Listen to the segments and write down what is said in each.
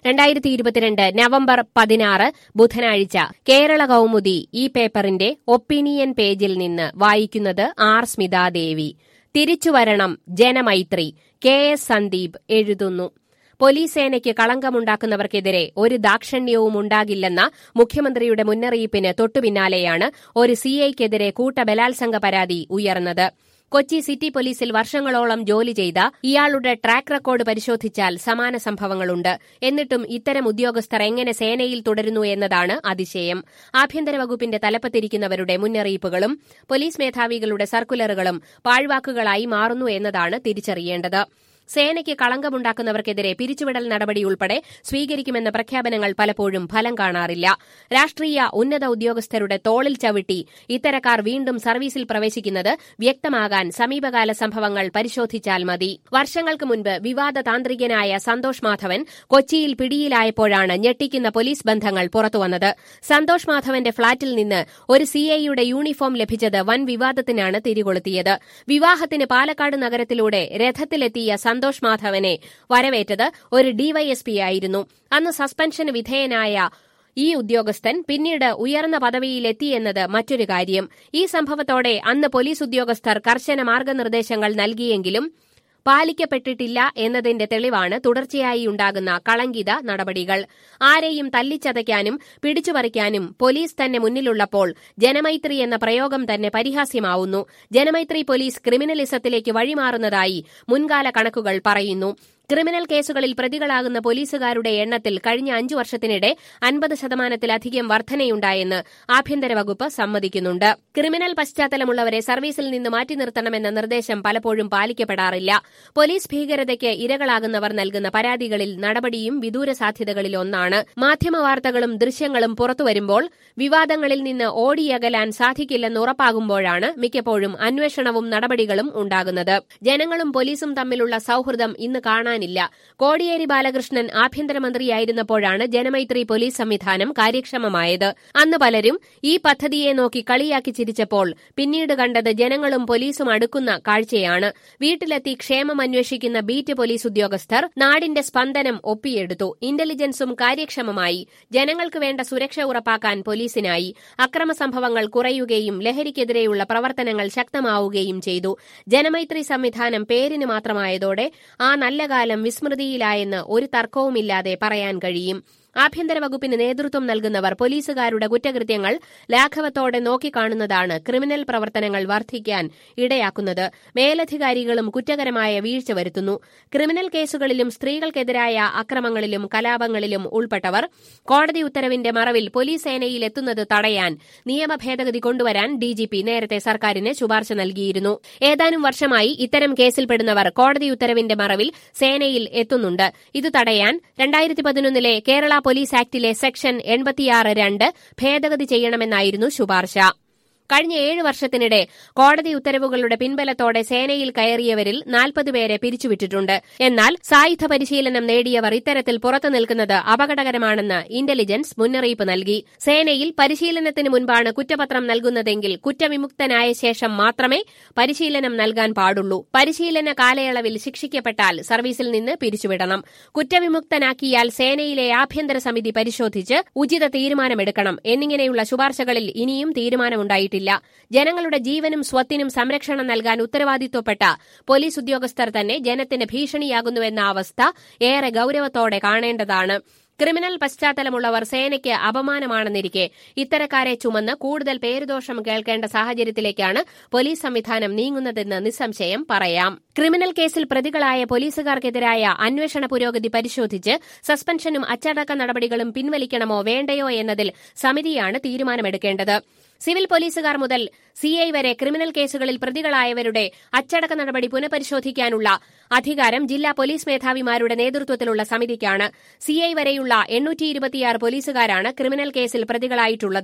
രണ്ടായിരത്തി ഇരുപത്തിരണ്ട് നവംബർ പതിനാറ് ബുധനാഴ്ച കേരള കൗമുദി ഈ പേപ്പറിന്റെ ഒപ്പീനിയൻ പേജിൽ നിന്ന് വായിക്കുന്നത് ആർ സ്മിതാദേവി തിരിച്ചുവരണം ജനമൈത്രി കെ എസ് സന്ദീപ് എഴുതുന്നു പോലീസ് സേനയ്ക്ക് കളങ്കമുണ്ടാക്കുന്നവർക്കെതിരെ ഒരു ദാക്ഷണ്യവും ഉണ്ടാകില്ലെന്ന മുഖ്യമന്ത്രിയുടെ മുന്നറിയിപ്പിന് തൊട്ടുപിന്നാലെയാണ് ഒരു സിഐക്കെതിരെ കൂട്ടബലാത്സംഗ പരാതി ഉയർന്നത് കൊച്ചി സിറ്റി പോലീസിൽ വർഷങ്ങളോളം ജോലി ചെയ്ത ഇയാളുടെ ട്രാക്ക് റെക്കോർഡ് പരിശോധിച്ചാൽ സമാന സംഭവങ്ങളുണ്ട് എന്നിട്ടും ഇത്തരം ഉദ്യോഗസ്ഥർ എങ്ങനെ സേനയിൽ തുടരുന്നു എന്നതാണ് അതിശയം ആഭ്യന്തര വകുപ്പിന്റെ തലപ്പത്തിരിക്കുന്നവരുടെ മുന്നറിയിപ്പുകളും പോലീസ് മേധാവികളുടെ സർക്കുലറുകളും പാഴ്വാക്കുകളായി മാറുന്നു എന്നതാണ് തിരിച്ചറിയേണ്ടത് സേനയ്ക്ക് കളങ്കമുണ്ടാക്കുന്നവർക്കെതിരെ പിരിച്ചുവിടൽ നടപടി ഉൾപ്പെടെ സ്വീകരിക്കുമെന്ന പ്രഖ്യാപനങ്ങൾ പലപ്പോഴും ഫലം കാണാറില്ല രാഷ്ട്രീയ ഉന്നത ഉദ്യോഗസ്ഥരുടെ തോളിൽ ചവിട്ടി ഇത്തരക്കാർ വീണ്ടും സർവീസിൽ പ്രവേശിക്കുന്നത് വ്യക്തമാകാൻ സമീപകാല സംഭവങ്ങൾ പരിശോധിച്ചാൽ മതി വർഷങ്ങൾക്ക് മുൻപ് വിവാദ താന്ത്രികനായ സന്തോഷ് മാധവൻ കൊച്ചിയിൽ പിടിയിലായപ്പോഴാണ് ഞെട്ടിക്കുന്ന പോലീസ് ബന്ധങ്ങൾ പുറത്തുവന്നത് സന്തോഷ് മാധവന്റെ ഫ്ളാറ്റിൽ നിന്ന് ഒരു സിഐയുടെ യൂണിഫോം ലഭിച്ചത് വൻ വിവാദത്തിനാണ് തിരികൊളുത്തിയത് വിവാഹത്തിന് പാലക്കാട് നഗരത്തിലൂടെ രഥത്തിലെത്തിയ സന്തോഷ് മാധവനെ വരവേറ്റത് ഒരു ഡിവൈഎസ്പി ആയിരുന്നു അന്ന് സസ്പെൻഷന് വിധേയനായ ഈ ഉദ്യോഗസ്ഥൻ പിന്നീട് ഉയർന്ന പദവിയിലെത്തിയെന്നത് മറ്റൊരു കാര്യം ഈ സംഭവത്തോടെ അന്ന് പോലീസ് ഉദ്യോഗസ്ഥർ കർശന മാർഗനിർദ്ദേശങ്ങൾ നൽകിയെങ്കിലും പാലിക്കപ്പെട്ടിട്ടില്ല എന്നതിന്റെ തെളിവാണ് തുടർച്ചയായി ഉണ്ടാകുന്ന കളങ്കിത നടപടികൾ ആരെയും തല്ലിച്ചതയ്ക്കാനും പിടിച്ചുപറിക്കാനും പോലീസ് തന്നെ മുന്നിലുള്ളപ്പോൾ ജനമൈത്രി എന്ന പ്രയോഗം തന്നെ പരിഹാസ്യമാവുന്നു ജനമൈത്രി പോലീസ് ക്രിമിനലിസത്തിലേക്ക് വഴിമാറുന്നതായി മുൻകാല കണക്കുകൾ പറയുന്നു ക്രിമിനൽ കേസുകളിൽ പ്രതികളാകുന്ന പോലീസുകാരുടെ എണ്ണത്തിൽ കഴിഞ്ഞ അഞ്ചു വർഷത്തിനിടെ അൻപത് ശതമാനത്തിലധികം വർധനയുണ്ടായെന്ന് ആഭ്യന്തര വകുപ്പ് സമ്മതിക്കുന്നുണ്ട് ക്രിമിനൽ പശ്ചാത്തലമുള്ളവരെ സർവീസിൽ നിന്ന് മാറ്റി നിർത്തണമെന്ന നിർദ്ദേശം പലപ്പോഴും പാലിക്കപ്പെടാറില്ല പോലീസ് ഭീകരതയ്ക്ക് ഇരകളാകുന്നവർ നൽകുന്ന പരാതികളിൽ നടപടിയും വിദൂര സാധ്യതകളിൽ ഒന്നാണ് മാധ്യമ വാർത്തകളും ദൃശ്യങ്ങളും പുറത്തുവരുമ്പോൾ വിവാദങ്ങളിൽ നിന്ന് ഓടിയകലാൻ സാധിക്കില്ലെന്ന് ഉറപ്പാകുമ്പോഴാണ് മിക്കപ്പോഴും അന്വേഷണവും നടപടികളും ഉണ്ടാകുന്നത് ജനങ്ങളും പോലീസും തമ്മിലുള്ള സൌഹൃദം ഇന്ന് കാണാൻ കാണാനില്ല കോടിയേരി ബാലകൃഷ്ണൻ ആഭ്യന്തരമന്ത്രിയായിരുന്നപ്പോഴാണ് ജനമൈത്രി പോലീസ് സംവിധാനം കാര്യക്ഷമമായത് അന്ന് പലരും ഈ പദ്ധതിയെ നോക്കി കളിയാക്കി ചിരിച്ചപ്പോൾ പിന്നീട് കണ്ടത് ജനങ്ങളും പോലീസും അടുക്കുന്ന കാഴ്ചയാണ് വീട്ടിലെത്തി ക്ഷേമം അന്വേഷിക്കുന്ന ബീറ്റ് പോലീസ് ഉദ്യോഗസ്ഥർ നാടിന്റെ സ്പന്ദനം ഒപ്പിയെടുത്തു ഇന്റലിജൻസും കാര്യക്ഷമമായി ജനങ്ങൾക്ക് വേണ്ട സുരക്ഷ ഉറപ്പാക്കാൻ പോലീസിനായി അക്രമ സംഭവങ്ങൾ കുറയുകയും ലഹരിക്കെതിരെയുള്ള പ്രവർത്തനങ്ങൾ ശക്തമാവുകയും ചെയ്തു ജനമൈത്രി സംവിധാനം പേരിന് മാത്രമായതോടെ ആ നല്ല കാലം വിസ്മൃതിയിലായെന്ന് ഒരു തർക്കവുമില്ലാതെ പറയാൻ കഴിയും ആഭ്യന്തര വകുപ്പിന് നേതൃത്വം നൽകുന്നവർ പോലീസുകാരുടെ കുറ്റകൃത്യങ്ങൾ ലാഘവത്തോടെ നോക്കിക്കാണുന്നതാണ് ക്രിമിനൽ പ്രവർത്തനങ്ങൾ വർദ്ധിക്കാൻ ഇടയാക്കുന്നത് മേലധികാരികളും കുറ്റകരമായ വീഴ്ച വരുത്തുന്നു ക്രിമിനൽ കേസുകളിലും സ്ത്രീകൾക്കെതിരായ അക്രമങ്ങളിലും കലാപങ്ങളിലും ഉൾപ്പെട്ടവർ കോടതി ഉത്തരവിന്റെ മറവിൽ പോലീസ് സേനയിൽ എത്തുന്നത് തടയാൻ നിയമ ഭേദഗതി കൊണ്ടുവരാൻ ഡിജിപി നേരത്തെ സർക്കാരിന് ശുപാർശ നൽകിയിരുന്നു ഏതാനും വർഷമായി ഇത്തരം കേസിൽപ്പെടുന്നവർ കോടതി ഉത്തരവിന്റെ മറവിൽ സേനയിൽ എത്തുന്നുണ്ട് ഇത് തടയാൻ രണ്ടായിരത്തി പതിനൊന്നിലെ കേരള പോലീസ് ആക്ടിലെ സെക്ഷൻ എൺപത്തിയാറ് രണ്ട് ഭേദഗതി ചെയ്യണമെന്നായിരുന്നു ശുപാർശ കഴിഞ്ഞ ഏഴ് വർഷത്തിനിടെ കോടതി ഉത്തരവുകളുടെ പിൻബലത്തോടെ സേനയിൽ കയറിയവരിൽ നാൽപ്പത് പേരെ പിരിച്ചുവിട്ടിട്ടുണ്ട് എന്നാൽ സായുധ പരിശീലനം നേടിയവർ ഇത്തരത്തിൽ പുറത്തു നിൽക്കുന്നത് അപകടകരമാണെന്ന് ഇന്റലിജൻസ് മുന്നറിയിപ്പ് നൽകി സേനയിൽ പരിശീലനത്തിന് മുൻപാണ് കുറ്റപത്രം നൽകുന്നതെങ്കിൽ കുറ്റവിമുക്തനായ ശേഷം മാത്രമേ പരിശീലനം നൽകാൻ പാടുള്ളൂ പരിശീലന കാലയളവിൽ ശിക്ഷിക്കപ്പെട്ടാൽ സർവീസിൽ നിന്ന് പിരിച്ചുവിടണം കുറ്റവിമുക്തനാക്കിയാൽ സേനയിലെ ആഭ്യന്തര സമിതി പരിശോധിച്ച് ഉചിത തീരുമാനമെടുക്കണം എന്നിങ്ങനെയുള്ള ശുപാർശകളിൽ ഇനിയും തീരുമാനമുണ്ടായിട്ടില്ല ജനങ്ങളുടെ ജീവനും സ്വത്തിനും സംരക്ഷണം നൽകാൻ ഉത്തരവാദിത്വപ്പെട്ട പോലീസ് ഉദ്യോഗസ്ഥർ തന്നെ ജനത്തിന് ഭീഷണിയാകുന്നുവെന്ന അവസ്ഥ ഏറെ ഗൌരവത്തോടെ കാണേണ്ടതാണ് ക്രിമിനൽ പശ്ചാത്തലമുള്ളവർ സേനയ്ക്ക് അപമാനമാണെന്നിരിക്കെ ഇത്തരക്കാരെ ചുമന്ന് കൂടുതൽ പേരുദോഷം കേൾക്കേണ്ട സാഹചര്യത്തിലേക്കാണ് പോലീസ് സംവിധാനം നീങ്ങുന്നതെന്ന് നിസ്സംശയം പറയാം ക്രിമിനൽ കേസിൽ പ്രതികളായ പോലീസുകാർക്കെതിരായ അന്വേഷണ പുരോഗതി പരിശോധിച്ച് സസ്പെൻഷനും അച്ചടക്ക നടപടികളും പിൻവലിക്കണമോ വേണ്ടയോ എന്നതിൽ സമിതിയാണ് തീരുമാനമെടുക്കേണ്ടത് സിവിൽ പോലീസുകാർ മുതൽ സിഐ വരെ ക്രിമിനൽ കേസുകളിൽ പ്രതികളായവരുടെ അച്ചടക്ക നടപടി പുനഃപരിശോധിക്കാനുള്ള അധികാരം ജില്ലാ പോലീസ് മേധാവിമാരുടെ നേതൃത്വത്തിലുള്ള സമിതിക്കാണ് സിഐ വരെയുള്ള എണ്ണൂറ്റി ഇരുപത്തിയാറ് പോലീസുകാരാണ് ക്രിമിനൽ കേസിൽ പ്രതികളായിട്ടുള്ളത്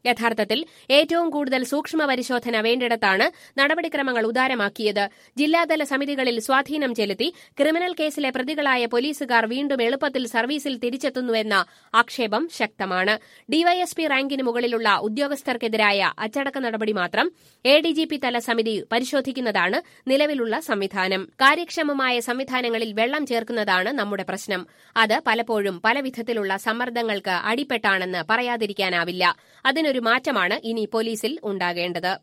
യഥാർത്ഥത്തിൽ ഏറ്റവും കൂടുതൽ സൂക്ഷ്മ പരിശോധന വേണ്ടിടത്താണ് നടപടിക്രമങ്ങൾ ഉദാരമാക്കിയത് ജില്ലാതല സമിതികളിൽ സ്വാധീനം ചെലുത്തി ക്രിമിനൽ കേസിലെ പ്രതികളായ പോലീസുകാർ വീണ്ടും എളുപ്പത്തിൽ സർവീസിൽ തിരിച്ചെത്തുന്നുവെന്ന ആക്ഷേപം ശക്തമാണ് ഡിവൈഎസ്പി റാങ്കിന് മുകളിലുള്ള ഉദ്യോഗസ്ഥർക്കെതിരായ അച്ചടക്ക നടപടി മാത്രം എ ഡിജിപി തല സമിതി പരിശോധിക്കുന്നതാണ് നിലവിലുള്ള സംവിധാനം കാര്യക്ഷമമായ സംവിധാനങ്ങളിൽ വെള്ളം ചേർക്കുന്നതാണ് നമ്മുടെ പ്രശ്നം അത് പലപ്പോഴും പല വിധത്തിലുള്ള സമ്മർദ്ദങ്ങൾക്ക് അടിപ്പെട്ടാണെന്ന് പറയാതിരിക്കാനാവില്ല അതിനൊരു മാറ്റമാണ് ഇനി പോലീസിൽ ഉണ്ടാകേണ്ടത്